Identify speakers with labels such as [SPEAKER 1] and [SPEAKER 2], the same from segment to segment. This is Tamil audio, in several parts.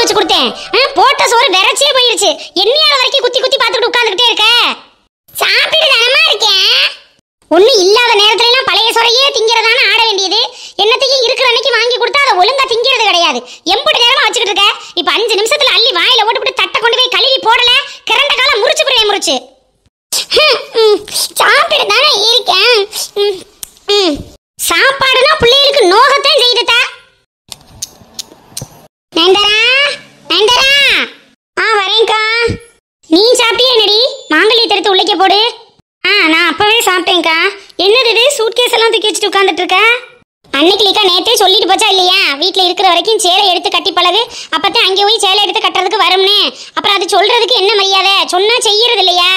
[SPEAKER 1] வச்சு கொடுத்தேன் ஆ, போட்ட சோறு விரைச்சே போயிருச்சு என்னையால வரைக்கும் குத்தி குத்தி பார்த்துக்கிட்டு உட்கார்ந்துகிட்டே இருக்க சாப்பிட்டு தானமா இருக்கேன் ஒண்ணும் இல்லாத நேரத்துல எல்லாம் பழைய சோறையே திங்கிறதான ஆட வேண்டியது என்னத்தையும் இருக்கிற அன்னைக்கு வாங்கி கொடுத்தா அதை ஒழுங்கா திங்கிறது கிடையாது எம்புட்டு நேரமா வச்சுக்கிட்டு இருக்க இப்ப அஞ்சு நிமிஷத்துல அள்ளி வாயில ஓட்டுப்பட்டு தட்டை கொண்டு போய் கழுவி போடல கிறண்ட காலம் முறிச்சு போடுவேன் முறிச்சு சாப்பிட்டு தானே இருக்கேன் ம், ம். சாப்பாடுனா பிள்ளைகளுக்கு நோகத்தான் செய்துதா நந்தரா நந்தரா ஆ வரேன்க்கா நீ சாப்பிட்டியா என்னடி மாங்கல்யத்தை எடுத்து உள்ளே போடு ஆ நான் அப்பவே சாப்பிட்டேன்க்கா என்னது இது சூட்கேஸ் எல்லாம் தூக்கி வச்சுட்டு உட்காந்துட்டு இருக்க அன்னைக்கு நேத்தே சொல்லிட்டு போச்சா இல்லையா வீட்ல இருக்கிற வரைக்கும் சேலை எடுத்து கட்டி பழகு அப்பதான் அங்கே போய் சேலை எடுத்து கட்டுறதுக்கு வரும்னு அப்புறம் அது சொல்றதுக்கு என்ன மரியாதை சொன்னா செய்யறது இல்லையா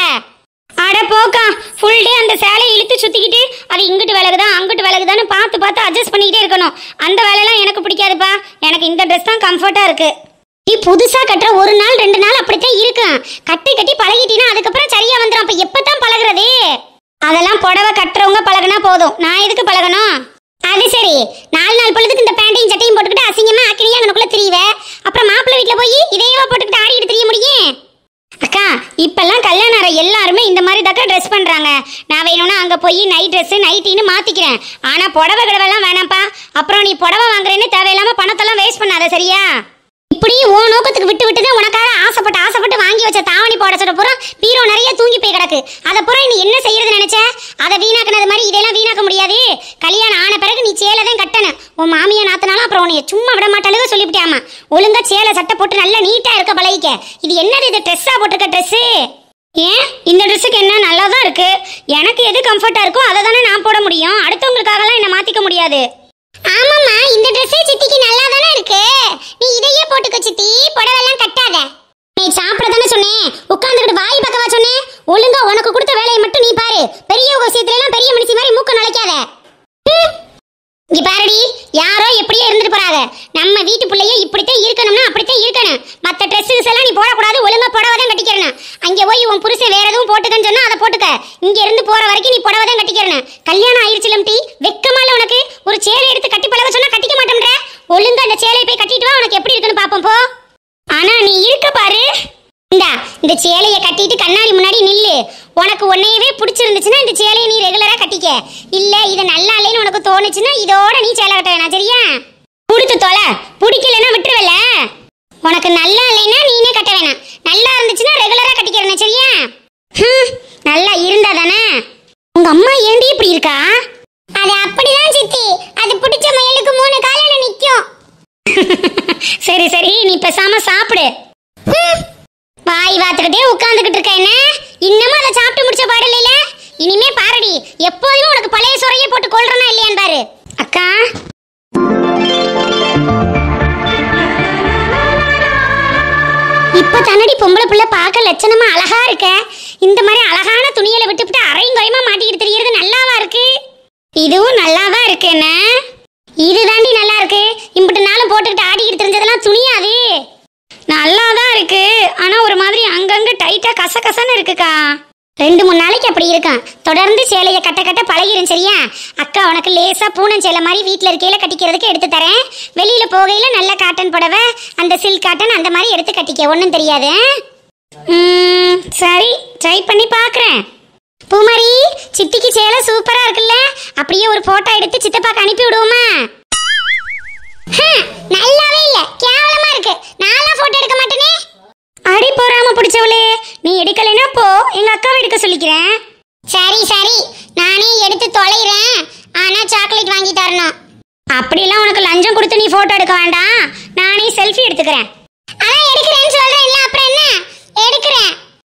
[SPEAKER 1] அட போக்கா ஃபுல் டே அந்த சேலையை இழுத்து சுத்திக்கிட்டு அது இங்கிட்டு விலகுதா அங்கிட்டு விலகுதான்னு பார்த்து பார்த்து அட்ஜஸ்ட் பண்ணிக்கிட்டே இருக்கணும் அந்த வேலையெல்லாம் எனக்கு பிடிக்காதுப்பா எனக்கு இந்த ட்ரெஸ் தான் கம்ஃபர்ட்டா இருக்கு நீ புதுசா கட்டுற ஒரு நாள் ரெண்டு நாள் அப்படித்தான் இருக்கும் கட்டி கட்டி பழகிட்டீனா அதுக்கப்புறம் சரியா வந்துடும் அப்ப எப்பதான் பழகுறது அதெல்லாம் புடவை கட்டுறவங்க பழகுனா போதும் நான் எதுக்கு பழகணும் அது சரி நாலு நாள் பொழுதுக்கு இந்த பேண்டையும் சட்டையும் போட்டுக்கிட்டு அசிங்கமா அக்கினியா அங்கனுக்குள்ள திரிவ அப்புறம் மாப்பிள்ளை வீட்டுல போய் இதையவா போட்டுக்கிட்டு ஆடிக்கிட்டு திரிய முடியும் அக்கா இப்பெல்லாம் கல்யாணம் ஆகிற எல்லாருமே இந்த மாதிரி தாக்கா ட்ரெஸ் பண்றாங்க நான் வேணும்னா அங்க போய் நைட் ட்ரெஸ் நைட்டின்னு மாத்திக்கிறேன் ஆனா புடவை கிடவெல்லாம் வேணாம்ப்பா அப்புறம் நீ புடவை வாங்குறேன்னு தேவையில்லாம பணத்தெல்லாம் வேஸ்ட் பண்ணாத சரியா இப்படி உன் நோக்கத்துக்கு விட்டு விட்டு தான் உனக்காக ஆசைப்பட்டு ஆசைப்பட்டு வாங்கி வச்ச தாவணி போட சொல்ற பூரா பீரோ நிறைய தூங்கி போய் கிடக்கு அதை பூரா நீ என்ன செய்யறது நினைச்ச அதை வீணாக்குனது மாதிரி இதெல்லாம் வீணாக்க முடியாது கல்யாணம் ஆன பிறகு நீ சேலை தான் கட்டணும் உன் மாமியா நாத்தினாலும் அப்புறம் உன்னைய சும்மா விட மாட்டாளுக சொல்லிவிட்டியாமா ஒழுங்கா சேலை சட்டை போட்டு நல்லா நீட்டா இருக்க பழகிக்க இது என்னது இது ட்ரெஸ்ஸா போட்டிருக்க ட்ரெஸ்ஸு ஏன் இந்த ட்ரெஸ்ஸுக்கு என்ன நல்லா தான் இருக்கு எனக்கு எது கம்ஃபர்ட்டா இருக்கோ அதை தானே நான் போட முடியும் அடுத்தவங்களுக்காகலாம் என்ன மாத்திக்க முடியாது ஆமாம்மா இந்த ட்ரெஸ்ஸே சித்திக்கு நல்லா தானே இருக்கு நீ இதையே போட்டுக்க சித்தி புடவெல்லாம் கட்டாத நீ சாப்பிட தானே சொன்னேன் உட்காந்துக்கிட்டு வாய் பக்கவா சொன்னேன் ஒழுங்கா உனக்கு கொடுத்த வேலையை மட்டும் நீ பாரு பெரியவங்க விஷயத்துல எல்லாம் பெரிய மனுஷி மாதிரி மூக்க நுழைக்காத ஹம். இங்க பாருடி யாரோ எப்படியோ இருந்துட்டு போறாங்க நம்ம வீட்டு பிள்ளைய இப்படித்தான் இருக்கணும்னா அப்படித்தான் இருக்கணும் மத்த ட்ரெஸ்ஸஸ் எல்லாம் நீ போடக்கூடாது ஒழுங்கா புடவை தான் கட்டிக்கிறணும் அங்க போய் உன் புருஷன் வேற எதுவும் போட்டுக்கன்னு சொன்னா அதை போட்டுக்க இங்க இருந்து போற வரைக்கும் நீ புடவை தான் கட்டிக்கிறணும் கல்யாணம் ஆயிருச்சுலம் டீ வெக்கமா இல்ல உனக்கு ஒரு சேலை எடுத்து கட்டி பழக சொன்னா கட்டிக்க மாட்டேன்ற ஒழுங்கா அந்த சேலையை போய் கட்டிட்டு வா உனக்கு எப்படி இருக்குன்னு பாப்போம் போ ஆனா நீ இருக்க பாரு இந்தா இந்த சேலையை கட்டிட்டு கண்ணாடி முன்னாடி நில்லு உனக்கு உன்னையவே பிடிச்சிருந்துச்சுன்னா இந்த சேலையை நீ ரெகுலரா கட்டிக்க இல்ல இது நல்லா இல்லைன்னு உனக்கு தோணுச்சுன்னா இதோட நீ சேலை கட்ட வேணாம் சரியா கொடுத்து தொலை பிடிக்கலன்னா விட்டுருவல உனக்கு நல்லா இல்லைன்னா நீனே கட்ட வேணாம் நல்லா இருந்துச்சுன்னா ரெகுலரா கட்டிக்கிறேன் சரியா ஹம், நல்லா இருந்தா தானே உங்க அம்மா ஏண்டி இப்படி இருக்கா அது அப்படிதான் சித்தி அது பிடிச்ச முயலுக்கு மூணு காலையில நிக்கும் சரி சரி நீ பேசாம சாப்பிடு ஹம். வாய் வாத்துக்கிட்டே உட்கார்ந்துகிட்டு இருக்க என்ன இன்னமும் அதை சாப்பிட்டு முடிச்ச பாடல இல்ல இனிமே பாருடி எப்போதுமே உனக்கு பழைய சுரைய போட்டு கொள்றனா இல்லையான்னு பாரு அக்கா இப்ப தன்னடி பொம்பளை புள்ள பார்க்க லட்சணமா அழகா இருக்க இந்த மாதிரி அழகான துணியில விட்டுவிட்டு அரையும் குறையுமா மாட்டிக்கிட்டு தெரியறது நல்லாவா இருக்கு இதுவும் நல்லாதான் இருக்கு என்ன இது தாண்டி நல்லா இருக்கு இம்பிட்டு நாளும் போட்டுக்கிட்டு ஆடிக்கிட்டு தெரிஞ்சதெல்லாம் துணியாது நல்லா தான் இருக்கு ஆனா ஒரு மாதிரி அங்கங்க டைட்டா கசகசன்னு இருக்குக்கா ரெண்டு மூணு நாளைக்கு அப்படி இருக்கான் தொடர்ந்து சேலையை கட்ட கட்ட பழகிரும் சரியா அக்கா உனக்கு லேசா பூனம் சேலை மாதிரி வீட்ல இருக்கையில கட்டிக்கிறதுக்கு எடுத்து தரேன் வெளியில போகையில நல்ல காட்டன் புடவை அந்த சில்க் காட்டன் அந்த மாதிரி எடுத்து கட்டிக்க ஒன்றும் தெரியாது ம், சரி ட்ரை பண்ணி பார்க்குறேன் பூமாரி சித்திக்கு சேலை சூப்பரா இருக்குல்ல அப்படியே ஒரு போட்டோ எடுத்து சித்தப்பாக்கு அனுப்பி விடுவோமா ஹம், நல்லாவே இல்ல கேவலமா இருக்கு நான்லாம் போட்டோ எடுக்க மாட்டேனே அடி போறாம பிடிச்சவளே நீ எடுக்கலைன்னா போ எங்க அக்காவை எடுக்க சொல்லிக்கிறேன் சரி சரி நானே எடுத்து தொலைறேன் ஆனா சாக்லேட் வாங்கி தரணும் அப்படிலாம் உனக்கு லஞ்சம் கொடுத்து நீ போட்டோ எடுக்க வேண்டாம் நானே செல்ஃபி எடுத்துக்கிறேன் அதான் எடுக்கிறேன்னு சொல்றேன் இல்ல அப்புறம் என்ன எடுக்கிறேன்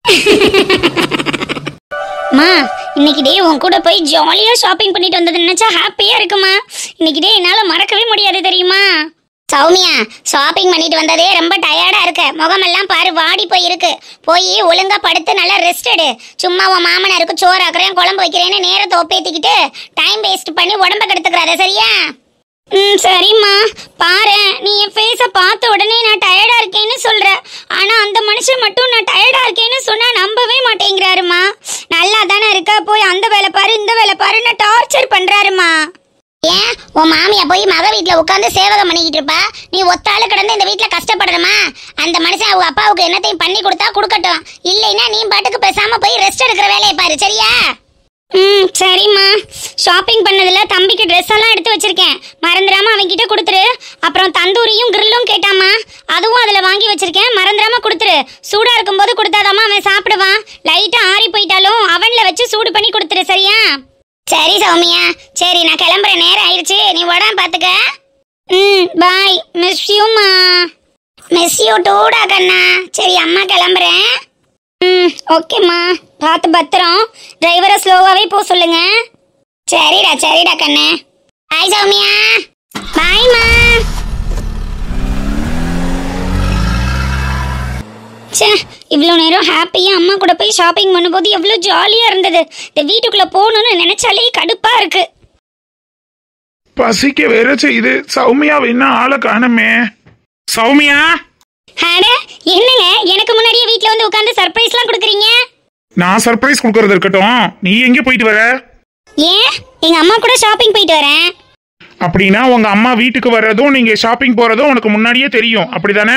[SPEAKER 1] மா இன்னைக்கு டே உன் கூட போய் ஜாலியா ஷாப்பிங் பண்ணிட்டு வந்தது நினைச்சா ஹாப்பியா இருக்குமா இன்னைக்கு டே என்னால மறக்கவே முடியாது தெரியுமா சௌமியா ஷாப்பிங் பண்ணிட்டு வந்ததே ரொம்ப டயர்டா இருக்கு முகமெல்லாம் பாரு வாடி போய் இருக்கு போய் ஒழுங்கா படுத்து நல்லா ரெஸ்ட் எடு சும்மா உன் மாமனாருக்கு சோறு ஆக்குறேன் குழம்பு வைக்கிறேன்னு நேரத்தை ஒப்பேத்திக்கிட்டு டைம் வேஸ்ட் பண்ணி உடம்ப கெடுத்துக்கிறாத சரியா ம் சரிம்மா பாரு நீ என் ஃபேஸை பார்த்த உடனே நான் டயர்டா இருக்கேன்னு சொல்ற ஆனா அந்த மனுஷன் மட்டும் நான் டயர்டா இருக்கேன்னு சொன்னா நம்பவே மாட்டேங்கிறாருமா நல்லா தானே இருக்க போய் அந்த வேலை பாரு இந்த வேலை பாருன்னு டார்ச்சர் பண்றாருமா ஏன் உன் மாமியா போய் மக வீட்ல உட்காந்து சேவகம் பண்ணிக்கிட்டு இருப்பா நீ ஒத்தாளு கிடந்து இந்த வீட்ல கஷ்டப்படணுமா அந்த மனுஷன் அவங்க அப்பாவுக்கு என்னத்தையும் பண்ணி கொடுத்தா கொடுக்கட்டும் இல்லைன்னா நீ பாட்டுக்கு பேசாம போய் ரெஸ்ட் எடுக்கிற வேலையை பாரு சரியா ம் சரிம்மா ஷாப்பிங் பண்ணதுல தம்பிக்கு ட்ரெஸ் எல்லாம் எடுத்து வச்சிருக்கேன் மறந்துடாம அவன்கிட்ட கொடுத்துரு அப்புறம் தந்தூரியும் கிரில்லும் கேட்டாமா அதுவும் அதுல வாங்கி வச்சிருக்கேன் மறந்துடாம கொடுத்துரு சூடா இருக்கும்போது கொடுத்தாதாம்மா அவன் சாப்பிடுவான் லைட்டா ஆறி போயிட்டாலும் அவன்ல வச்சு சூடு பண்ணி கொடுத்துரு சரியா சரி சௌமியா சரி நான் கிளம்புற நேரம் ஆயிடுச்சு நீ உடம்பு பாத்துக்க ம் பாய் மிஸ் யூமா மிஸ் யூ டூடா கண்ணா சரி அம்மா கிளம்புறேன் ம் ஓகேம்மா பார்த்து பத்திரம் டிரைவரை ஸ்லோவாகவே போக சொல்லுங்க சரிடா சரிடா கண்ணு ஹாய் சௌமியா பாய்மா ச்சே இவ்வளோ நேரம் ஹாப்பியாக அம்மா கூட போய் ஷாப்பிங் பண்ணும்போது எவ்வளோ ஜாலியாக இருந்தது இந்த வீட்டுக்குள்ளே போகணும்னு நினச்சாலே கடுப்பாக இருக்கு
[SPEAKER 2] பசிக்க வேற செய்யுது சௌமியா என்ன ஆளை காணுமே சௌமியா
[SPEAKER 1] அட என்னங்க எனக்கு முன்னாடியே வீட்டில் வந்து உட்காந்து சர்ப்ரைஸ்லாம் கொடுக்குறீங்க
[SPEAKER 2] நான் சர்ப்ரைஸ் கொடுக்கறது இருக்கட்டும் நீ எங்க போயிட்டு வர
[SPEAKER 1] ஏன் எங்கள் அம்மா கூட ஷாப்பிங் போயிட்டு வரேன்
[SPEAKER 2] அப்படின்னா உங்க அம்மா வீட்டுக்கு வர்றதும் நீங்க ஷாப்பிங் போறதும் உனக்கு முன்னாடியே தெரியும் அப்படிதானே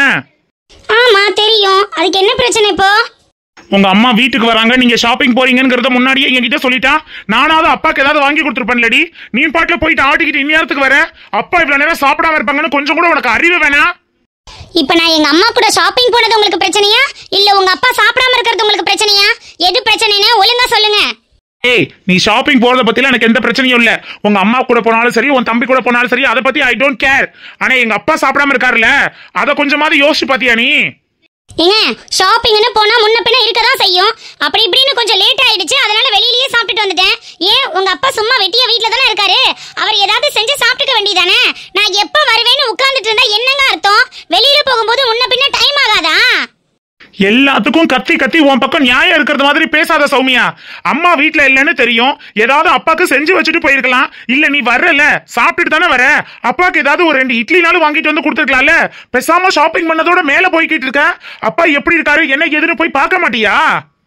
[SPEAKER 1] ஆமாம் தெரியும் அதுக்கு என்ன பிரச்சனை இப்போ
[SPEAKER 2] உங்க அம்மா வீட்டுக்கு வராங்க நீங்க ஷாப்பிங் போறீங்கங்கறத முன்னாடியே என்கிட்ட சொல்லிட்டா நானாவது அப்பாக்கு ஏதாவது வாங்கி கொடுத்துருப்பேன்லடி நீ பாட்டுல போயிட்டு ஆட்டிக்கிட்டு இந்நேரத்துக்கு வர அப்பா இவ்வளவு நேரம் சாப்பிடாம இருப்பாங்கன்னு கொஞ்சம் கூட உனக்கு அறிவு வேணாம்
[SPEAKER 1] இப்போ நான் எங்க அம்மா கூட ஷாப்பிங் போனது உங்களுக்கு பிரச்சனையா இல்ல உங்க அப்பா சாப்பிடாம இருக்கிறது உங்களுக்கு பிரச்சனையா எது பிரச்சனைன்னு ஒழுங்கா சொல்லுங்க
[SPEAKER 2] ஏய் நீ ஷாப்பிங் போறத பத்தில எனக்கு எந்த பிரச்சனையும் இல்ல உங்க அம்மா கூட போனாலும் சரி உன் தம்பி கூட போனாலும் சரி அதை பத்தி ஐ டோன்ட் கேர் ஆனா எங்க அப்பா சாப்பிடாம இருக்காருல்ல அதை கொஞ்சமாவது யோசிச்சு பாத்தியா நீ
[SPEAKER 1] ஏங்க ஷாப்பிங்னு போனா முன்ன பின்ன இருக்க தான் செய்யும் அப்படி இப்படின்னு கொஞ்சம் லேட் ஆயிடுச்சு அதனால வெளியிலயே சாப்பிட்டுட்டு வந்துட்டேன் ஏன் உங்க அப்பா சும்மா வெட்டியா வீட்ல தானே இருக்காரு அவர் ஏதாவது செஞ்சு சாப்பிட்டுக்க வேண்டியதானே நான் எப்ப வருவேன்னு உட்கார்ந்துட்டு இருந்தா என்னங்க அர்த்தம் வெளியில போகும்போது முன்ன பின்ன டைம் ஆகாதா
[SPEAKER 2] எல்லாத்துக்கும் கத்தி கத்தி உன் பக்கம் நியாயம் இருக்கிறது மாதிரி பேசாத சௌமியா அம்மா வீட்ல இல்லைன்னு தெரியும் ஏதாவது அப்பாக்கு செஞ்சு வச்சுட்டு போயிருக்கலாம் இல்ல நீ வர்றல சாப்பிட்டுட்டு தானே வர அப்பாக்கு ஏதாவது ஒரு ரெண்டு இட்லினாலும் வாங்கிட்டு வந்து கொடுத்துருக்கலாம்ல பேசாம ஷாப்பிங் பண்ணதோட மேல போய்கிட்டு இருக்க அப்பா எப்படி இருக்காரு என்ன எதுன்னு போய் பார்க்க மாட்டியா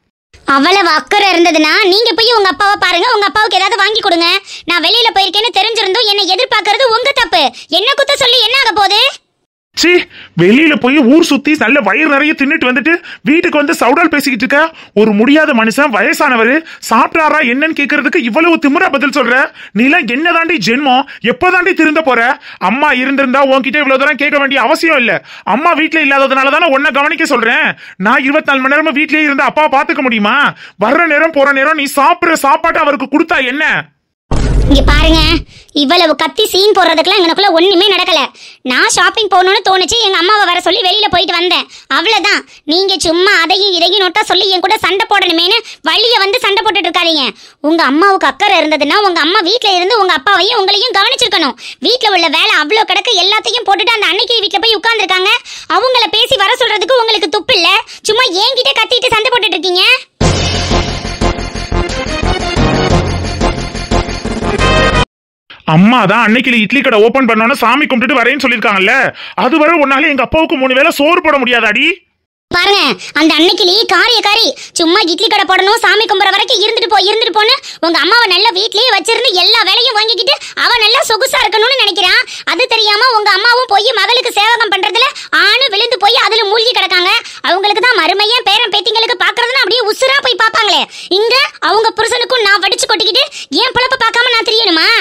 [SPEAKER 1] அவ்வளவு அக்கறை இருந்ததுன்னா நீங்க போய் உங்க அப்பாவை பாருங்க உங்க அப்பாவுக்கு ஏதாவது வாங்கி கொடுங்க நான் வெளியில போயிருக்கேன்னு தெரிஞ்சிருந்தும் என்னை எதிர்பார்க்கறது உங்க தப்பு என்ன குத்த சொல்லி என்ன ஆக போகுது
[SPEAKER 2] சி வெளியில போய் ஊர் சுத்தி நல்ல வயிறு நிறைய தின்னுட்டு வந்துட்டு வீட்டுக்கு வந்து சவுடால் பேசிக்கிட்டு இருக்க ஒரு முடியாத மனுஷன் வயசானவர் சாப்பிட்டாரா என்னன்னு கேக்குறதுக்கு இவ்வளவு திமிரா பதில் சொல்ற நீலாம் என்னதாண்டி ஜென்மம் எப்போதாண்டி திருந்த போற அம்மா இருந்திருந்தா உன்கிட்ட இவ்வளவு தூரம் கேட்க வேண்டிய அவசியம் இல்ல அம்மா வீட்ல இல்லாததுனால தானே உன்னை கவனிக்க சொல்றேன் நான் இருபத்தி நாலு மணி நேரமா வீட்லயே இருந்து அப்பா பாத்துக்க முடியுமா வர்ற நேரம் போற நேரம் நீ சாப்பிடுற சாப்பாட்டை அவருக்கு கொடுத்தா என்ன
[SPEAKER 1] இங்க பாருங்க இவ்வளவு கத்தி சீன் போடுறதுக்குலாம் எங்களுக்குள்ள ஒண்ணுமே நடக்கல நான் ஷாப்பிங் போகணும்னு தோணுச்சு எங்க அம்மாவை வர சொல்லி வெளியில போயிட்டு வந்தேன் அவ்வளவுதான் நீங்க சும்மா அதையும் இதையும் நோட்டா சொல்லி என் கூட சண்டை போடணுமேனு வழிய வந்து சண்டை போட்டுட்டு இருக்காதீங்க உங்க அம்மாவுக்கு அக்கறை இருந்ததுன்னா உங்க அம்மா வீட்ல இருந்து உங்க அப்பாவையும் உங்களையும் கவனிச்சிருக்கணும் வீட்ல உள்ள வேலை அவ்வளோ கிடக்கு எல்லாத்தையும் போட்டுட்டு அந்த அன்னைக்கு வீட்ல போய் உட்கார்ந்துருக்காங்க அவங்கள பேசி வர சொல்றதுக்கு உங்களுக்கு துப்பு இல்ல சும்மா என்கிட்ட கத்திட்டு சண்டை போட்டுட்டு இருக்கீங்க
[SPEAKER 2] அம்மா தான் அன்னைக்கு இட்லி கடை ஓபன் பண்ணோன்னு சாமி கும்பிட்டுட்டு வரேன்னு சொல்லிருக்காங்கல்ல அது வரை உன்னால எங்க அப்பாவுக்கு மூணு வேளை சோறு போட முடியாதாடி
[SPEAKER 1] பாருங்க அந்த அன்னைக்கிளி காரியக்காரி சும்மா இட்லி கடை போடணும் சாமி கும்புற வரைக்கும் இருந்துட்டு போ இருந்துட்டு போன்னு உங்க அம்மாவை நல்லா வீட்லயே வச்சிருந்து எல்லா வேலையும் வாங்கிக்கிட்டு அவ நல்லா சொகுசா இருக்கணும்னு நினைக்கிறான் அது தெரியாம உங்க அம்மாவும் போய் மகளுக்கு சேவகம் பண்றதுல ஆணு விழுந்து போய் அதுல மூழ்கி கிடக்காங்க அவங்களுக்கு தான் மருமையன் பேரன் பேத்திங்களுக்கு பாக்குறதுன்னு அப்படியே உசுரா போய் பாப்பாங்களே இங்க அவங்க புருஷனுக்கும் நான் வடிச்சு கொட்டிக்கிட்டு ஏன் பிழப்ப பார்க்காம நான் தெரியணுமா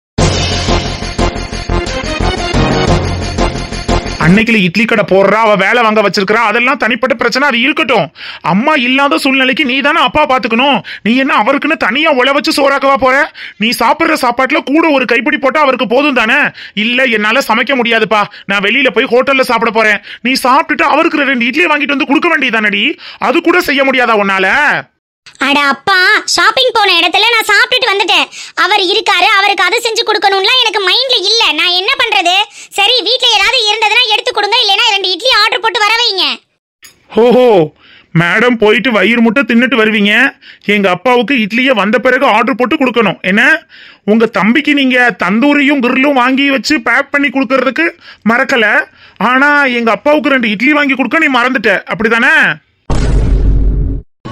[SPEAKER 2] அன்னைக்கு இட்லி கடை போடுறா அவ வேலை வாங்க வச்சிருக்கா அதெல்லாம் தனிப்பட்ட பிரச்சனை அது இருக்கட்டும் அம்மா இல்லாத சூழ்நிலைக்கு நீ தானே அப்பா பாத்துக்கணும் நீ என்ன அவருக்குன்னு தனியா உழ வச்சு சோறாக்கவா போற நீ சாப்பிடுற சாப்பாட்டுல கூட ஒரு கைப்பிடி போட்டா அவருக்கு போதும் தானே இல்ல என்னால சமைக்க முடியாதுப்பா நான் வெளியில போய் ஹோட்டல்ல சாப்பிட போறேன் நீ சாப்பிட்டுட்டு அவருக்கு ரெண்டு இட்லி வாங்கிட்டு வந்து கொடுக்க வேண்டியதானடி அது கூட செய்ய முடியாதா உன்னால
[SPEAKER 1] அட அப்பா ஷாப்பிங் போன இடத்துல நான் சாப்பிட்டுட்டு வந்துட்டேன் அவர் இருக்காரு அவருக்கு அது செஞ்சு கொடுக்கணும்லாம் எனக்கு மைண்ட்ல இல்ல நான் என்ன பண்றது சரி வீட்ல ஏதாவது இருந்ததுன்னா எடுத்து கொடுங்க இல்லைன்னா ரெண்டு இட்லி ஆர்டர் போட்டு வர வைங்க
[SPEAKER 2] ஓஹோ மேடம் போயிட்டு வயிறு முட்டை தின்னுட்டு வருவீங்க எங்க அப்பாவுக்கு இட்லியை வந்த பிறகு ஆர்டர் போட்டு கொடுக்கணும் என்ன உங்க தம்பிக்கு நீங்க தந்தூரியும் கிரில்லும் வாங்கி வச்சு பேக் பண்ணி கொடுக்கறதுக்கு மறக்கல ஆனா எங்க அப்பாவுக்கு ரெண்டு இட்லி வாங்கி கொடுக்க நீ மறந்துட்ட அப்படிதானே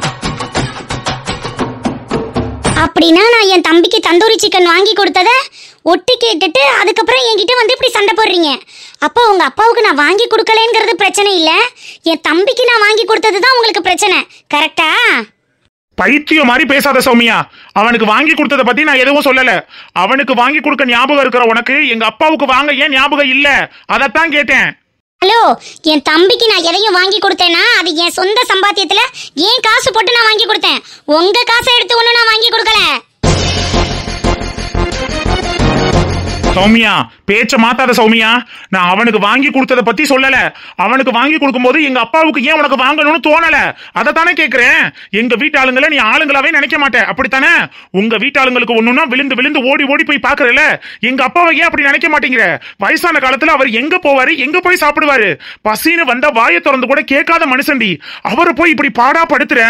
[SPEAKER 1] அப்படின்னா நான் என் தம்பிக்கு தந்தூரி சிக்கன் வாங்கி கொடுத்தத ஒட்டு கேட்டுட்டு அதுக்கப்புறம் என்கிட்ட வந்து இப்படி சண்டை போடுறீங்க அப்போ உங்க அப்பாவுக்கு நான் வாங்கி கொடுக்கலங்கிறது பிரச்சனை இல்ல என் தம்பிக்கு நான் வாங்கி கொடுத்தது தான் உங்களுக்கு பிரச்சனை கரெக்டா
[SPEAKER 2] பைத்தியம் மாதிரி பேசாத சௌமியா அவனுக்கு வாங்கி கொடுத்தத பத்தி நான் எதுவும் சொல்லல அவனுக்கு வாங்கி கொடுக்க ஞாபகம் இருக்கிற உனக்கு எங்க அப்பாவுக்கு வாங்க ஏன் ஞாபகம் இல்ல அதத்தான் கேட்டேன்
[SPEAKER 1] ஹலோ என் தம்பிக்கு நான் எதையும் வாங்கி கொடுத்தேன்னா அது என் சொந்த சம்பாத்தியத்துல ஏன் காசு போட்டு நான் வாங்கி கொடுத்தேன் உங்க காசை எடுத்து ஒன்றும் நான் வாங்கி கொடுக்கல
[SPEAKER 2] சௌமியா பேச்ச மாத்தாத சௌமியா நான் அவனுக்கு வாங்கி கொடுத்தத பத்தி சொல்லல அவனுக்கு வாங்கி கொடுக்கும்போது எங்க அப்பாவுக்கு ஏன் உனக்கு வாங்கணும்னு தோணல அதை தானே கேக்குறேன் எங்க வீட்டாளுங்களை நீ ஆளுங்களாவே நினைக்க மாட்டே அப்படித்தானே உங்க வீட்டாளுங்களுக்கு ஒண்ணுன்னா விழுந்து விழுந்து ஓடி ஓடி போய் பாக்குறல எங்க அப்பாவை ஏன் அப்படி நினைக்க மாட்டேங்கிற வயசான காலத்துல அவர் எங்க போவாரு எங்க போய் சாப்பிடுவாரு பசின்னு வந்தா வாயை திறந்து கூட கேட்காத மனுஷன்டி அவரை போய் இப்படி பாடா படுத்துற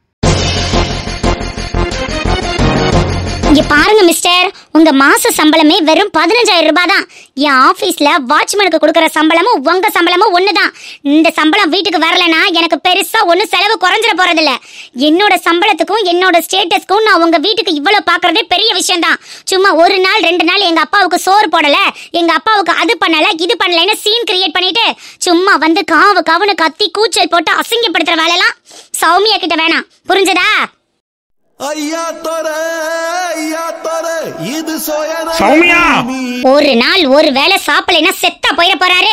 [SPEAKER 1] இங்க பாருங்க மிஸ்டர் உங்க மாச சம்பளமே வெறும் பதினஞ்சாயிரம் ரூபாய் தான் என் ஆபீஸ்ல வாட்ச்மேனுக்கு கொடுக்கற சம்பளமும் உங்க சம்பளமும் ஒண்ணுதான் இந்த சம்பளம் வீட்டுக்கு வரலனா எனக்கு பெருசா ஒன்னும் செலவு குறைஞ்சிட போறதில்ல என்னோட சம்பளத்துக்கும் என்னோட ஸ்டேட்டஸ்க்கும் நான் உங்க வீட்டுக்கு இவ்வளவு பாக்குறதே பெரிய விஷயம் தான் சும்மா ஒரு நாள் ரெண்டு நாள் எங்க அப்பாவுக்கு சோறு போடல எங்க அப்பாவுக்கு அது பண்ணல இது பண்ணலன்னு சீன் கிரியேட் பண்ணிட்டு சும்மா வந்து காவு காவுன்னு கத்தி கூச்சல் போட்டு அசிங்கப்படுத்துற வேலையெல்லாம் சௌமியா கிட்ட வேணாம் புரிஞ்சதா
[SPEAKER 3] ஐயா தொர ஐயா தொர இது சோயன
[SPEAKER 2] சௌமியா!
[SPEAKER 1] ஒரு நாள் ஒரு வேளை சாப்பிடலைன்னா செத்தா போயிட போறாரு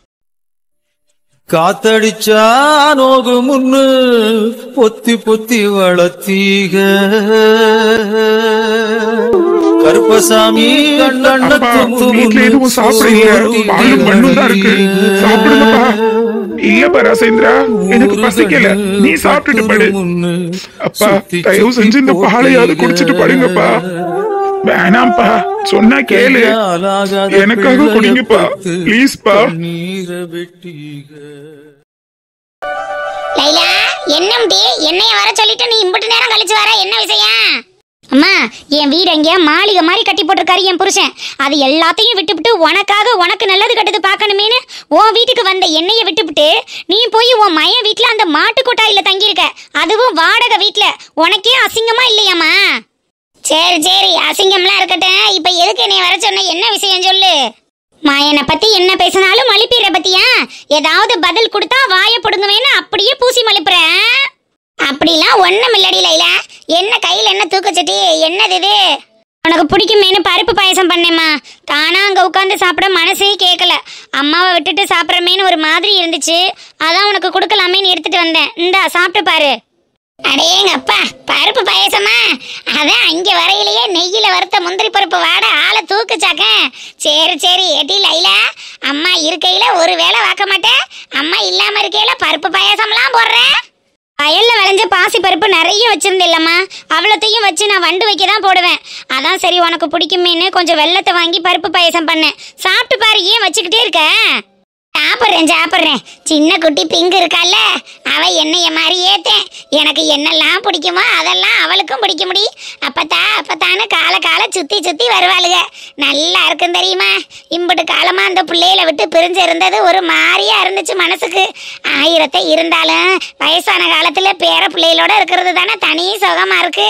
[SPEAKER 3] காத்தடிச்சா நோகு முன்னு பொத்தி பொத்தி வளர்த்தீக கருப்பசாமி
[SPEAKER 2] அப்பா, வீட்ல எதுவும் சாப்பிடல பாலும் மண்ணும் தான் இருக்கு சாப்பிடுங்கப்பா இல்லப்பா ராசேந்திரா எனக்கு பசிக்கல நீ சாப்பிட்டுட்டு படு அப்பா தயவு செஞ்சு இந்த பாலையாவது குடிச்சிட்டு படுங்கப்பா வேணாம்ப்பா சொன்னா கேளு எனக்காக குடிங்கப்பா ப்ளீஸ்ப்பா
[SPEAKER 3] நீர வெட்டீக
[SPEAKER 1] லைலா என்னம்டி என்னைய வர சொல்லிட்டு நீ இம்புட்டு நேரம் கழிச்சு வர என்ன விஷயம் அம்மா என் வீடு அங்க மாளிகை மாதிரி கட்டி போட்டிருக்காரு என் புருஷன் அது எல்லாத்தையும் விட்டுவிட்டு உனக்காக உனக்கு நல்லது கட்டது பார்க்கணுமேனு உன் வீட்டுக்கு வந்த என்னைய விட்டுவிட்டு நீ போய் உன் மயன் வீட்ல அந்த மாட்டு கொட்டாயில தங்கியிருக்க அதுவும் வாடகை வீட்ல உனக்கே அசிங்கமா இல்லையாம்மா சரி சரி அசிங்கம்லாம் இருக்கட்டும் இப்ப எதுக்கு என்னைய வர சொன்ன என்ன விஷயம் சொல்லு மாயனை பத்தி என்ன பேசினாலும் மலிப்பீர பத்தியா ஏதாவது பதில் கொடுத்தா வாயை பிடுங்குவேன்னு அப்படியே பூசி மலிப்புற அப்படிலாம் ஒண்ணும் இல்லடி லைலா என்ன கையில என்ன தூக்கச்சட்டி என்னது இது உனக்கு பிடிக்குமேனு பருப்பு பாயசம் பண்ணேம்மா தானா அங்க உட்காந்து சாப்பிட மனசே கேட்கல அம்மாவை விட்டுட்டு சாப்பிட்றமேன்னு ஒரு மாதிரி இருந்துச்சு அதான் உனக்கு கொடுக்கலாமேன்னு எடுத்துட்டு வந்தேன் இந்தா சாப்பிட்டு பாரு அடேங்க அப்பா பருப்பு பாயசமா அதான் அங்க வரையிலேயே நெய்யில வறுத்த முந்திரி பருப்பு வாட ஆளை தூக்குச்சாக்க சரி சரி எட்டி லைலா அம்மா இருக்கையில ஒரு வேளை வாக்க மாட்டேன் அம்மா இல்லாம இருக்கையில பருப்பு பாயசம்லாம் போடுறேன் வயல்ல விளைஞ்ச பாசி பருப்பு நிறைய வச்சிருந்தில்லம்மா அவ்வளோத்தையும் வச்சு நான் வண்டு வைக்க தான் போடுவேன் அதான் சரி உனக்கு பிடிக்குமேன்னு கொஞ்சம் வெள்ளத்தை வாங்கி பருப்பு பாயசம் பண்ணேன் சாப்பிட்டு பாரு ஏன் வச்சுக்கிட்டே இருக்க சாப்பிட்றேன் சாப்பிட்றேன் சின்ன குட்டி பிங்கு இருக்கால்ல அவ என்னைய மாதிரி ஏத்தேன் எனக்கு என்னெல்லாம் பிடிக்குமோ அதெல்லாம் அவளுக்கும் பிடிக்க முடி அப்பத்தா அப்பத்தான்னு கால கால சுத்தி சுத்தி வருவாளுக நல்லா இருக்கும் தெரியுமா இம்புட்டு காலமா அந்த பிள்ளையில விட்டு பிரிஞ்சு இருந்தது ஒரு மாதிரியா இருந்துச்சு மனசுக்கு ஆயிரத்தை இருந்தாலும் வயசான காலத்துல பேர பிள்ளைகளோட இருக்கிறது தானே தனி சுகமா இருக்கு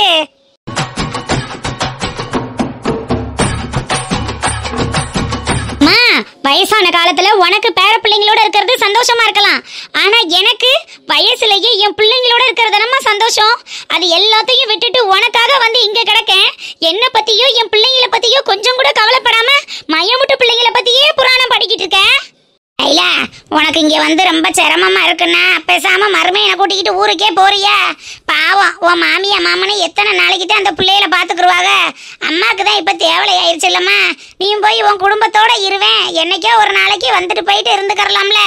[SPEAKER 1] அம்மா வயசான காலத்துல உனக்கு பேர பிள்ளைங்களோட இருக்கிறது சந்தோஷமா இருக்கலாம் ஆனா எனக்கு வயசுலயே என் பிள்ளைங்களோட இருக்கிறது நம்ம சந்தோஷம் அது எல்லாத்தையும் விட்டுட்டு உனக்காக வந்து இங்க கிடக்கேன் என்ன பத்தியோ என் பிள்ளைங்கள பத்தியோ கொஞ்சம் கூட கவலைப்படாம மயமுட்டு பிள்ளைங்கள பத்தியே புராணம் படிக்கிட்டு இருக்கேன் ஐலா உனக்கு இங்க வந்து ரொம்ப சிரமமா இருக்குன்னா பேசாம மருமையனை கூட்டிக்கிட்டு ஊருக்கே போறியா பாவம் உன் மாமியா மாமனை எத்தனை நாளைக்கு தான் அந்த பிள்ளைகளை பாத்துக்குருவாங்க அம்மாக்கு தான் இப்ப தேவலை ஆயிருச்சு இல்லம்மா நீயும் போய் உன் குடும்பத்தோட இருவேன் என்னைக்கோ ஒரு நாளைக்கு வந்துட்டு போயிட்டு இருந்துக்கறலாம்ல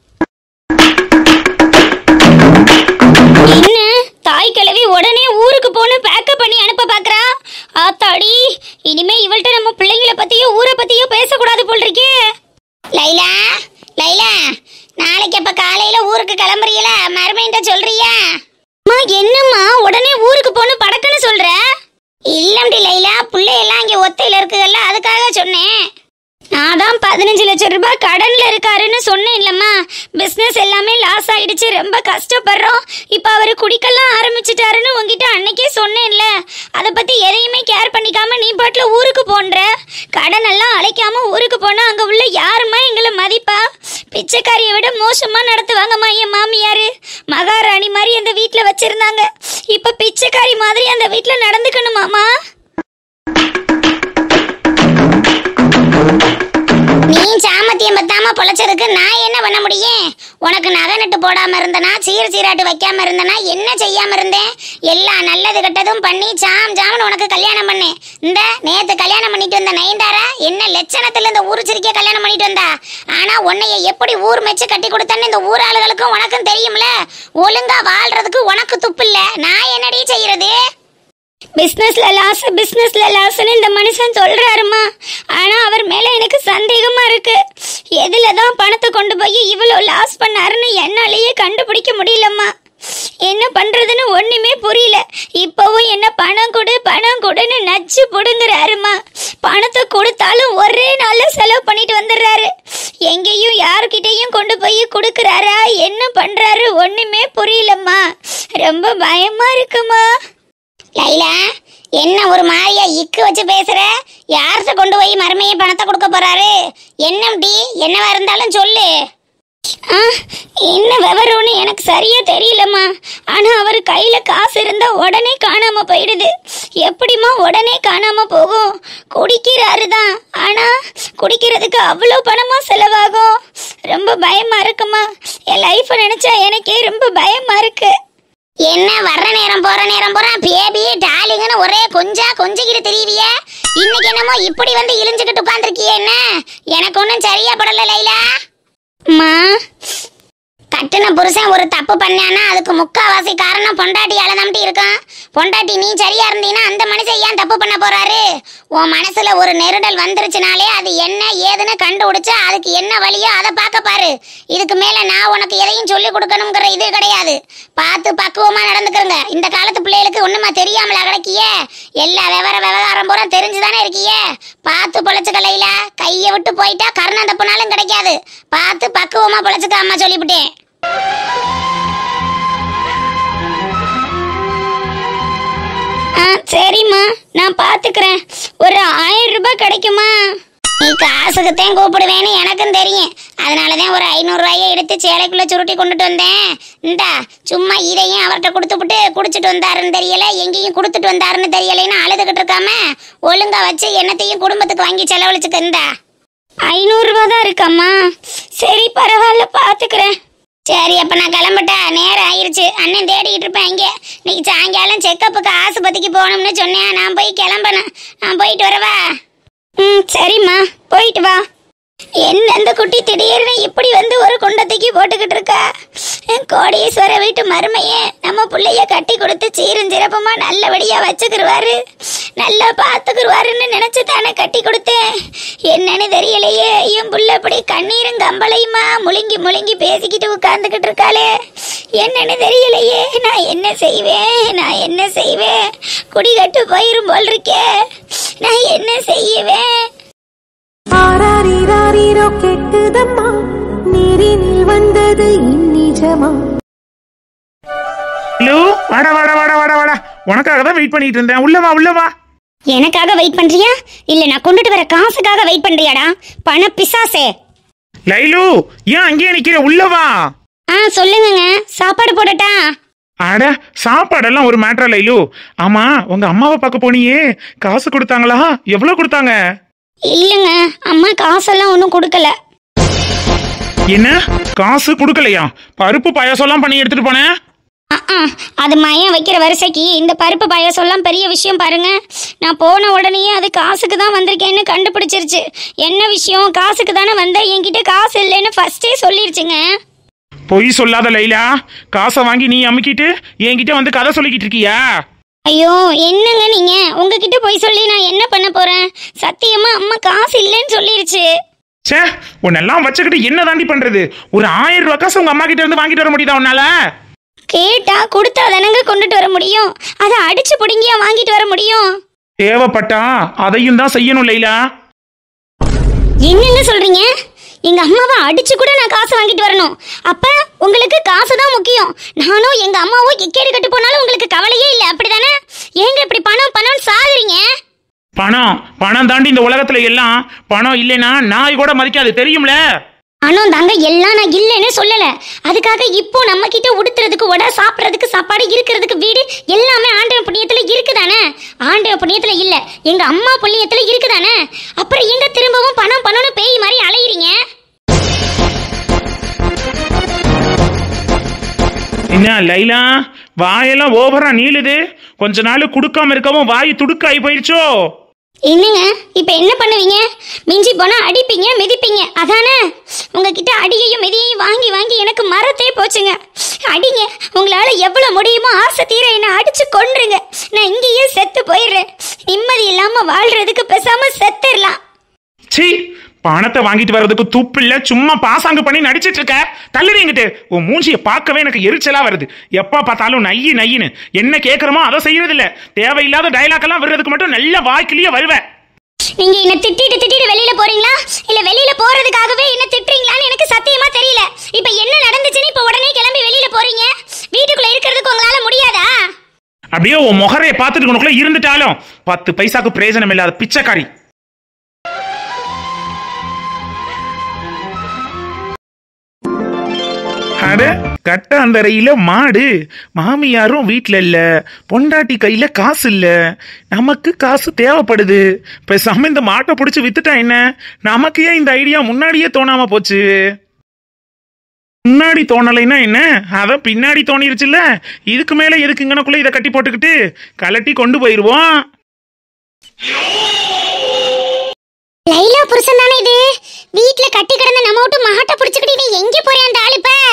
[SPEAKER 1] என்ன தாய் கிழவி உடனே ஊருக்கு போன பேக்கப் பண்ணி அனுப்ப பாக்குறா ஆத்தாடி இனிமே இவள்கிட்ட நம்ம பிள்ளைங்கள பத்தியோ ஊரை பத்தியோ பேசக்கூடாது போல் இருக்கே லைலா லைலா நாளைக்கு அப்ப காலையில ஊருக்கு கிளம்புறீல மருமைன்ட்ட சொல்றியா அம்மா என்னம்மா உடனே ஊருக்கு போன்னு படக்குன்னு சொல்ற இல்லம்டி லைலா பிள்ளையெல்லாம் இங்க ஒத்தையில இருக்குல்ல அதுக்காக சொன்னேன் நான் தான் பதினஞ்சு லட்சம் ரூபாய் கடன்ல இருக்காருன்னு சொன்னேன் இல்லம்மா பிசினஸ் எல்லாமே லாஸ் ஆயிடுச்சு ரொம்ப கஷ்டப்படுறோம் இப்ப அவரு குடிக்கலாம் ஆரம்பிச்சிட்டாருன்னு உங்ககிட்ட அன்னைக்கே சொன்னேன்ல அதை பத்தி எதையுமே கேர் பண்ணிக்காம நீ பாட்டுல ஊருக்கு போன்ற கடன் எல்லாம் அழைக்காம ஊருக்கு போனா அங்க உள்ள யாருமா எங்களை மதிப்பா பிச்சைக்காரியை விட மோசமா நடத்துவாங்கம்மா என் மாமியாரு மகாராணி மாதிரி அந்த வீட்ல வச்சிருந்தாங்க இப்ப பிச்சைக்காரி மாதிரி அந்த வீட்ல நடந்துக்கணுமாமா நீ சாமத்தியம் பத்தாம பொழைச்சதுக்கு நான் என்ன பண்ண முடியும் உனக்கு நகை நட்டு போடாம இருந்தனா சீர் சீராட்டு வைக்காம இருந்தனா என்ன செய்யாம இருந்தேன் எல்லாம் நல்லது கெட்டதும் பண்ணி சாம் ஜாம்னு உனக்கு கல்யாணம் பண்ணேன் இந்த நேத்து கல்யாணம் பண்ணிட்டு வந்த நயன்தாரா என்ன லட்சணத்துல இந்த ஊரு சிரிக்க கல்யாணம் பண்ணிட்டு வந்தா ஆனா உன்னைய எப்படி ஊர் மெச்சு கட்டி கொடுத்தேன்னு இந்த ஊர் ஆளுகளுக்கும் உனக்கும் தெரியும்ல ஒழுங்கா வாழ்றதுக்கு உனக்கு துப்பு இல்ல நான் என்னடி செய்யறது பிஸ்னஸ்ல லாஸ் பிஸ்னஸ்ல லாஸ்னு இந்த மனுஷன் சொல்றாருமா ஆனா அவர் மேல எனக்கு சந்தேகமா இருக்கு எதுல தான் பணத்தை கொண்டு போய் இவ்வளோ லாஸ் பண்ணாருன்னு என்னாலேயே கண்டுபிடிக்க முடியலம்மா என்ன பண்றதுன்னு ஒண்ணுமே புரியல இப்பவும் என்ன பணம் கொடு பணம் கொடுன்னு நச்சு புடுங்குறாருமா பணத்தை கொடுத்தாலும் ஒரே நாள்ல செலவு பண்ணிட்டு வந்துடுறாரு எங்கேயும் யாருக்கிட்டையும் கொண்டு போய் கொடுக்கறாரா என்ன பண்றாரு ஒண்ணுமே புரியலம்மா ரொம்ப பயமா இருக்குமா லைலா என்ன ஒரு மாதிரியா இக்கு வச்சு பேசுற யார்கிட்ட கொண்டு போய் மருமையை பணத்தை கொடுக்க போறாரு என்னம்டி என்னவா இருந்தாலும் சொல்லு ஆ, என்ன விவரம்னு எனக்கு சரியா தெரியலம்மா ஆனா அவர் கையில காசு இருந்தா உடனே காணாம போயிடுது எப்படிம்மா உடனே காணாம போகும் குடிக்கிறாரு தான் ஆனா குடிக்கிறதுக்கு அவ்வளோ பணமா செலவாகும் ரொம்ப பயமா இருக்குமா என் லைஃப் நினைச்சா எனக்கே ரொம்ப பயமா இருக்கு என்ன வர்ற நேரம் போற நேரம் போற பேபி டாலிங்கன்னு ஒரே கொஞ்சா கொஞ்சிக்கிட்டு தெரியவிய இன்னைக்கு என்னமோ இப்படி வந்து இழிஞ்சுக்கிட்டு உட்காந்துருக்கிய என்ன எனக்கு ஒன்றும் சரியா படல லைலா அம்மா கட்டுன புருஷன் ஒரு தப்பு பண்ணானா அதுக்கு முக்காவாசி காரணம் பொண்டாட்டியால நம்பி இருக்கான் பொண்டாட்டி நீ சரியா இருந்தீன்னா அந்த மனுஷன் ஏன் தப்பு பண்ண போறாரு உன் மனசுல ஒரு நெருடல் வந்துருச்சுனாலே அது என்ன ஏதுன்னு கண்டுபிடிச்சு அதுக்கு என்ன வழியோ அதை பார்க்க பாரு இதுக்கு மேல நான் உனக்கு எதையும் சொல்லி கொடுக்கணுங்கிற இது கிடையாது பார்த்து பக்குவமா நடந்துக்கிறங்க இந்த காலத்து பிள்ளைகளுக்கு ஒண்ணுமா தெரியாமலா கிடைக்கியே எல்லா விவர விவகாரம் பூரா தெரிஞ்சுதானே இருக்கியே பார்த்து பொழைச்சுக்க லைலா கையை விட்டு போயிட்டா கருணை தப்புனாலும் கிடைக்காது பார்த்து பக்குவமா பொழைச்சுக்க அம்மா சொல்லிவிட்டேன் ஆ சரிம்மா நான் பார்த்துக்கிறேன் ஒரு ஆயிரம் ரூபாய் கிடைக்குமா நீ காசுக்குத்தான் கூப்பிடுவேன்னு எனக்கும் தெரியும் அதனால தான் ஒரு ஐநூறுரூவாயை எடுத்து சேலைக்குள்ளே சுருட்டி கொண்டுட்டு வந்தேன் இந்தா சும்மா இதையும் அவர்கிட்ட கொடுத்துப்புட்டு குடிச்சிட்டு வந்தாருன்னு தெரியல எங்கேயும் கொடுத்துட்டு வந்தாருன்னு தெரியலைன்னு அழுதுகிட்டு இருக்காம ஒழுங்கா வச்சு என்னத்தையும் குடும்பத்துக்கு வாங்கி செலவழிச்சுக்க இந்தா ஐநூறுரூவா தான் இருக்கம்மா சரி பரவாயில்ல பார்த்துக்கிறேன் சரி அப்ப நான் கிளம்பட்டா நேரம் ஆயிருச்சு அண்ணன் தேடிக்கிட்டு இருப்பேன் இங்கே இன்னைக்கு சாயங்காலம் செக்கப்புக்கு ஆஸ்பத்திரிக்கு போகணும்னு சொன்னேன் நான் போய் கிளம்பணும் நான் போயிட்டு வரவா ம் சரிம்மா போயிட்டு வா என்ன இந்த குட்டி திடீர்னு இப்படி வந்து ஒரு குண்டத்துக்கு போட்டுக்கிட்டு இருக்கா என் கோடீஸ்வர வீட்டு மருமையே நம்ம புள்ளைய கட்டி கொடுத்து சீரும் சிறப்புமா நல்லபடியா வச்சுக்கிருவாரு நல்லா பார்த்துக்கிருவாருன்னு நினைச்சு தானே கட்டி கொடுத்தேன் என்னன்னு தெரியலையே என் புள்ள இப்படி கண்ணீரும் கம்பளையுமா முழுங்கி முழுங்கி பேசிக்கிட்டு உட்கார்ந்துக்கிட்டு இருக்காளே என்னன்னு தெரியலையே நான் என்ன செய்வேன் நான் என்ன செய்வேன் குடிகட்டு போயிரும் போல் இருக்கே நான் என்ன செய்வேன்
[SPEAKER 4] ஆராரிராரிரோ கெட்டுதம்மா நீரினில் வந்தது இந்நிஜமா
[SPEAKER 2] ஹலோ வாடா வாடா வாடா வாடா வாடா உனக்காக தான் வெயிட் பண்ணிட்டு இருந்தேன் உள்ள வா உள்ள வா
[SPEAKER 1] எனக்காக வெயிட் பண்றியா இல்ல நான் கொண்டுட்டு வர காசுக்காக வெயிட் பண்றியாடா பண பிசாசே
[SPEAKER 2] லைலு ஏன் அங்கேயே நிக்கிற உள்ள வா
[SPEAKER 1] ஆ சொல்லுங்கங்க சாப்பாடு போடட்டா
[SPEAKER 2] அட சாப்பாடெல்லாம் ஒரு மேட்டர் லைலு ஆமா உங்க அம்மாவை பார்க்க போனியே காசு கொடுத்தாங்களா எவ்வளவு கொடுத்தாங்க
[SPEAKER 1] இல்லைங்க அம்மா காசெல்லாம் ஒன்றும் கொடுக்கல
[SPEAKER 2] என்ன காசு கொடுக்கலையா பருப்பு பாயாசம்லாம் பண்ணி எடுத்துட்டு போனேன்
[SPEAKER 1] ஆ, ஆ, அது மயம் வைக்கிற வரிசைக்கு இந்த பருப்பு பாயாசம்லாம் பெரிய விஷயம் பாருங்க நான் போன உடனேயே அது காசுக்கு தான் வந்திருக்கேன்னு கண்டுபிடிச்சிருச்சு என்ன விஷயம் காசுக்கு தானே வந்தேன் என்கிட்ட காசு இல்லைன்னு ஃபர்ஸ்டே சொல்லிருச்சுங்க
[SPEAKER 2] பொய் சொல்லாத லைலா காசை வாங்கி நீ அமுக்கிட்டு என்கிட்ட வந்து கதை சொல்லிக்கிட்டு இருக்கியா
[SPEAKER 1] ஐயோ என்னங்க நீங்க உங்ககிட்ட போய் சொல்லி நான் என்ன பண்ண போறேன் சத்தியமா அம்மா காசு இல்லைன்னு சொல்லிருச்சு
[SPEAKER 2] ச்சே உன்னெல்லாம் வச்சுக்கிட்டு என்ன தாண்டி பண்றது ஒரு ஆயிரம் ரூபாய் காசு உங்க அம்மா கிட்ட இருந்து வாங்கிட்டு வர முடியுதா உன்னால
[SPEAKER 1] கேட்டா கொடுத்தா தானங்க கொண்டுட்டு வர முடியும் அதை அடிச்சு புடுங்கியா வாங்கிட்டு வர முடியும்
[SPEAKER 2] தேவைப்பட்டா அதையும் தான் செய்யணும் லைலா
[SPEAKER 1] என்னங்க சொல்றீங்க எங்க அம்மாவை அடிச்சு கூட நான் காசு வாங்கிட்டு வரணும் அப்ப உங்களுக்கு காசு தான் முக்கியம் நானும் எங்க அம்மாவும் எக்கேடு கட்டு போனாலும் உங்களுக்கு கவலையே இல்லை அப்படிதானே ஏங்க இப்படி பணம் பணம் சாகுறீங்க
[SPEAKER 2] பணம் பணம் தாண்டி இந்த உலகத்துல எல்லாம் பணம் இல்லைன்னா நாய் கூட மதிக்காது தெரியும்ல
[SPEAKER 1] பணம் தாங்க எல்லாம் நான் இல்லைன்னு சொல்லல அதுக்காக இப்போ நம்ம கிட்ட உடுத்துறதுக்கு உட சாப்பிட்றதுக்கு சாப்பாடு இருக்கிறதுக்கு வீடு எல்லாமே ஆண்டவன் புண்ணியத்துல இருக்குதானே ஆண்டவன் புண்ணியத்துல இல்ல எங்க அம்மா புண்ணியத்துல இருக்குதானே அப்புறம் எங்க திரும்பவும் பணம் பணம்னு பேய் மாதிரி அலையிறீங்க
[SPEAKER 2] என்ன லைலா வாயெல்லாம் ஓவரா நீளுது கொஞ்ச நாள் கொடுக்காம இருக்கவும் வாய் துடுக்காயி போயிருச்சோ
[SPEAKER 1] என்னங்க இப்ப என்ன பண்ணுவீங்க மிஞ்சி போனா அடிப்பீங்க மிதிப்பீங்க அதானே உங்ககிட்ட அடியையும் மிதியையும் வாங்கி வாங்கி எனக்கு மரத்தே போச்சுங்க அடிங்க உங்களால எவ்வளவு முடியுமோ ஆசை தீர என்ன அடிச்சு கொன்றுங்க நான் இங்கேயே செத்து போயிடுறேன் நிம்மதி இல்லாம வாழ்றதுக்கு பேசாம செத்துடலாம்
[SPEAKER 2] சீ பணத்தை வாங்கிட்டு வர்றதுக்கு துப்பு இல்ல சும்மா பாசாங்கு பண்ணி நடிச்சிட்டு இருக்க தள்ளுறீங்கிட்டு உன் மூஞ்சிய பார்க்கவே எனக்கு எரிச்சலா வருது எப்ப பார்த்தாலும் நையி நையின்னு என்ன கேக்குறமோ அதை செய்யறது இல்ல தேவையில்லாத டயலாக் எல்லாம் வர்றதுக்கு மட்டும் நல்ல வாய்க்கிலேயே வருவேன்
[SPEAKER 1] நீங்க என்ன திட்டிட்டு திட்டிட்டு வெளியில போறீங்களா இல்ல வெளியில போறதுக்காகவே என்ன திட்டுறீங்களான்னு எனக்கு சத்தியமா தெரியல இப்ப என்ன நடந்துச்சுன்னு இப்ப உடனே கிளம்பி வெளியில போறீங்க வீட்டுக்குள்ள இருக்கிறதுக்கு உங்களால முடியாதா
[SPEAKER 2] அப்படியே உன் முகரைய பார்த்துட்டு உனக்குள்ள இருந்துட்டாலும் பத்து பைசாக்கு பிரயோஜனம் இல்லாத பிச்சைக்காரி அட கட்டாந்தரையில மாடு மாமியாரும் வீட்ல இல்ல பொண்டாட்டி கையில காசு இல்ல நமக்கு காசு தேவைப்படுது பேசாம இந்த மாட்டை பிடிச்சு வித்துட்டா என்ன நமக்கு ஏன் இந்த ஐடியா முன்னாடியே தோணாம போச்சு முன்னாடி தோணலைன்னா என்ன அதான் பின்னாடி தோணிருச்சுல்ல இதுக்கு மேல எதுக்குங்கனக்குள்ள இதை கட்டி போட்டுக்கிட்டு கலட்டி கொண்டு போயிருவோம்
[SPEAKER 1] லைலா புருஷன் தானே இது வீட்ல கட்டி கிடந்த நம்ம விட்டு மாட்டை புடிச்சுக்கிட்டு இவன் எங்க போறேன் அந்த ஆளு இப்ப